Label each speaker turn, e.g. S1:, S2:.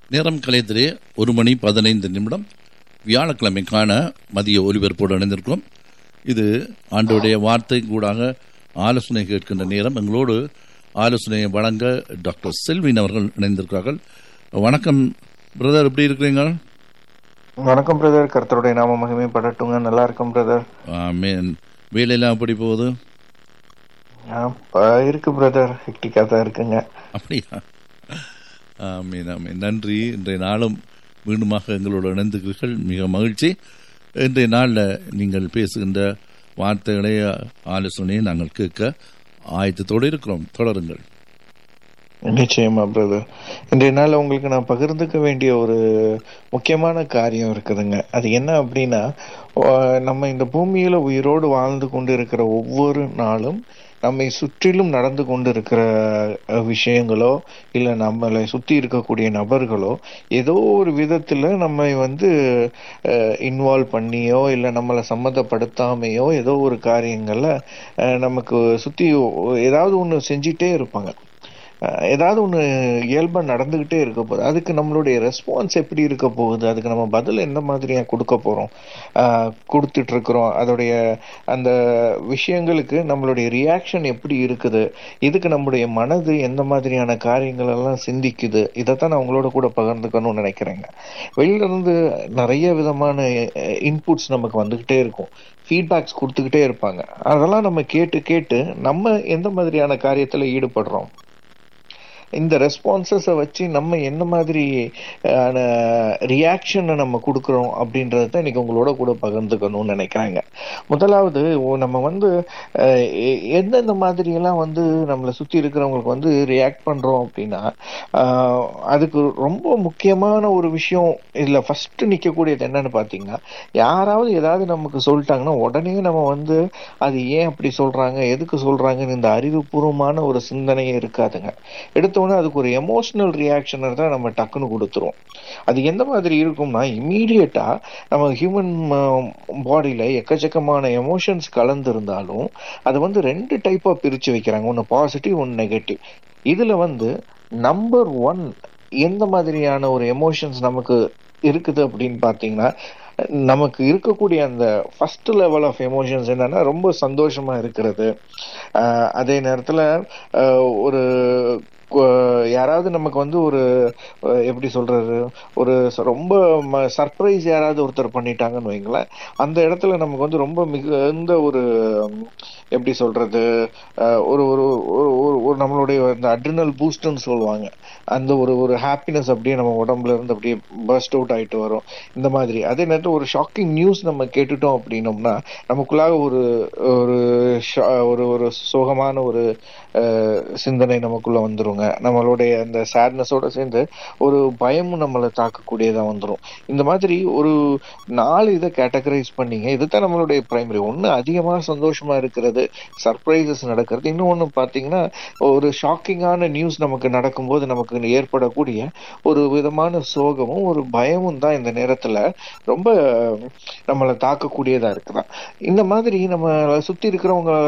S1: நேரம் கலையத்திலே ஒரு மணி பதினைந்து நிமிடம் வியாழக்கிழமைக்கான மதிய ஒலிபரப்போடு இணைந்திருக்கிறோம் இது ஆண்டோடைய வார்த்தை கூடாக ஆலோசனை கேட்கின்ற நேரம் எங்களோடு ஆலோசனையை வழங்க டாக்டர் செல்வின் அவர்கள் இணைந்திருக்கிறார்கள் வணக்கம் பிரதர் எப்படி இருக்கிறீங்க
S2: வணக்கம் பிரதர் கர்த்தருடைய நாம மகிமைப்படட்டுங்க நல்லா இருக்கும் பிரதர்
S1: ஆமேன் வேலையெல்லாம் எப்படி போகுது
S2: இருக்கு பிரதர் ஹெக்டிக்கா தான் இருக்குங்க
S1: அப்படியா ஆமீன் ஆமீன் நன்றி இன்றைய நாளும் மீண்டுமாக எங்களோடு இணைந்துக்கிறீர்கள் மிக மகிழ்ச்சி இன்றைய நாளில் நீங்கள் பேசுகின்ற வார்த்தைகளை ஆலோசனையை நாங்கள் கேட்க ஆயத்தத்தோடு இருக்கிறோம் தொடருங்கள்
S2: நிச்சயமா பிரதர் இன்றைய நாள் உங்களுக்கு நான் பகிர்ந்துக்க வேண்டிய ஒரு முக்கியமான காரியம் இருக்குதுங்க அது என்ன அப்படின்னா ஆஹ் நம்ம இந்த பூமியில உயிரோடு வாழ்ந்து கொண்டு இருக்கிற ஒவ்வொரு நாளும் நம்மை சுற்றிலும் நடந்து கொண்டு இருக்கிற அஹ், விஷயங்களோ இல்ல நம்மளை சுத்தி இருக்கக்கூடிய நபர்களோ ஏதோ ஒரு விதத்துல நம்மை வந்து இன்வால்வ் பண்ணியோ இல்ல நம்மளை சம்மந்தப்படுத்தாமையோ ஏதோ ஒரு காரியங்கள்ல அஹ், நமக்கு சுத்தி ஏதாவது ஒண்ணு செஞ்சிட்டே இருப்பாங்க அஹ் ஏதாவது ஒன்று இயல்பாக நடந்துக்கிட்டே இருக்க போகுது அதுக்கு நம்மளுடைய ரெஸ்பான்ஸ் எப்படி இருக்க போகுது அதுக்கு நம்ம பதில் எந்த மாதிரியா கொடுக்க போகிறோம் கொடுத்துட்டு இருக்கிறோம் அதோடைய அந்த விஷயங்களுக்கு நம்மளுடைய ரியாக்ஷன் எப்படி இருக்குது இதுக்கு நம்முடைய மனது எந்த மாதிரியான காரியங்கள் எல்லாம் சிந்திக்குது இதைத்தான் நான் உங்களோட கூட பகிர்ந்துக்கணும்னு நினைக்கிறேங்க வெளியில இருந்து நிறைய விதமான இன்புட்ஸ் நமக்கு வந்துக்கிட்டே இருக்கும் ஃபீட்பேக்ஸ் கொடுத்துக்கிட்டே இருப்பாங்க அதெல்லாம் நம்ம கேட்டு கேட்டு நம்ம எந்த மாதிரியான காரியத்தில் ஈடுபடுறோம் இந்த ரெஸ்பான்சஸை வச்சு நம்ம என்ன மாதிரி ரியாக்ஷனை நம்ம கொடுக்குறோம் அப்படின்றத தான் இன்னைக்கு உங்களோட கூட பகிர்ந்துக்கணும்னு நினைக்கிறாங்க முதலாவது ஓ- நம்ம வந்து அஹ், எ- எந்தெந்த மாதிரியெல்லாம் வந்து நம்மளை சுற்றி இருக்கிறவங்களுக்கு வந்து ரியாக்ட் பண்ணுறோம் அப்படின்னா ஆஹ், அதுக்கு ரொம்ப முக்கியமான ஒரு விஷயம் இதில் ஃபர்ஸ்ட் நிற்கக்கூடியது என்னன்னு பார்த்தீங்கன்னா யாராவது ஏதாவது நமக்கு சொல்லிட்டாங்கன்னா உடனே நம்ம வந்து அது ஏன் அப்படி சொல்றாங்க எதுக்கு சொல்றாங்கன்னு இந்த அறிவுபூர்வமான ஒரு சிந்தனையே இருக்காதுங்க எடுத்தோடனே அதுக்கு ஒரு எமோஷனல் ரியாக்ஷன் தான் நம்ம டக்குன்னு கொடுத்துருவோம் அது எந்த மாதிரி இருக்கும்னா இம்மீடியட்டா நம்ம ஹியூமன் பாடியில எக்கச்சக்கமான எமோஷன்ஸ் கலந்து இருந்தாலும் அது வந்து ரெண்டு டைப்பா பிரிச்சு வைக்கிறாங்க ஒன்னு பாசிட்டிவ் ஒன்னு நெகட்டிவ் இதுல வந்து நம்பர் ஒன் எந்த மாதிரியான ஒரு எமோஷன்ஸ் நமக்கு இருக்குது அப்படின்னு பாத்தீங்கன்னா நமக்கு இருக்கக்கூடிய அந்த ஃபர்ஸ்ட் லெவல் ஆஃப் எமோஷன்ஸ் என்னன்னா ரொம்ப சந்தோஷமா இருக்கிறது ஆஹ் அதே நேரத்துல ஆஹ் ஒரு கு- யாராவது நமக்கு வந்து ஒரு அஹ் எப்படி சொல்றது ஒரு ச- ரொம்ப சர்ப்ரைஸ் யாராவது ஒருத்தர் பண்ணிட்டாங்கன்னு வைங்களேன் அந்த இடத்துல நமக்கு வந்து ரொம்ப மிகுந்த ஒரு உம், எப்படி சொல்றது அஹ் ஒரு ஒரு ஒரு- ஒரு ஒரு நம்மளுடைய அந்த அட்ரினல் பூஸ்ட்னு சொல்லுவாங்க அந்த ஒரு ஒரு ஹாப்பினஸ் அப்படியே நம்ம உடம்புல இருந்து அப்படியே பர்ஸ்ட் அவுட் ஆயிட்டு வரும் இந்த மாதிரி அதே நேரத்தில் ஒரு ஷாக்கிங் நியூஸ் நம்ம கேட்டுட்டோம் அப்படின்னோம்னா நமக்குள்ளாக ஒரு ஒரு ஷா- ஒரு ஒரு சோகமான ஒரு அஹ், சிந்தனை நமக்குள்ள வந்துருங்க நம்மளுடைய அந்த சேட்னஸோட சேர்ந்து ஒரு பயமும் நம்மளை தாக்கக்கூடியதா வந்துரும் இந்த மாதிரி ஒரு நாலு இதை கேட்டகரைஸ் பண்ணீங்க இதுதான் நம்மளுடைய பிரைமரி ஒண்ணு அதிகமா சந்தோஷமா இருக்கிறது சர்ப்ரைசஸ் நடக்கிறது இன்னொன்னு பாத்தீங்கன்னா ஒரு ஷாக்கிங்கான நியூஸ் நமக்கு நடக்கும்போது நமக்கு ஏற்படக்கூடிய ஒரு விதமான சோகமும் ஒரு பயமும் தான் இந்த நேரத்துல ரொம்ப நம்மளை தாக்கக்கூடியதா இருக்குதான் இந்த மாதிரி நம்ம சுத்தி இருக்கிறவங்க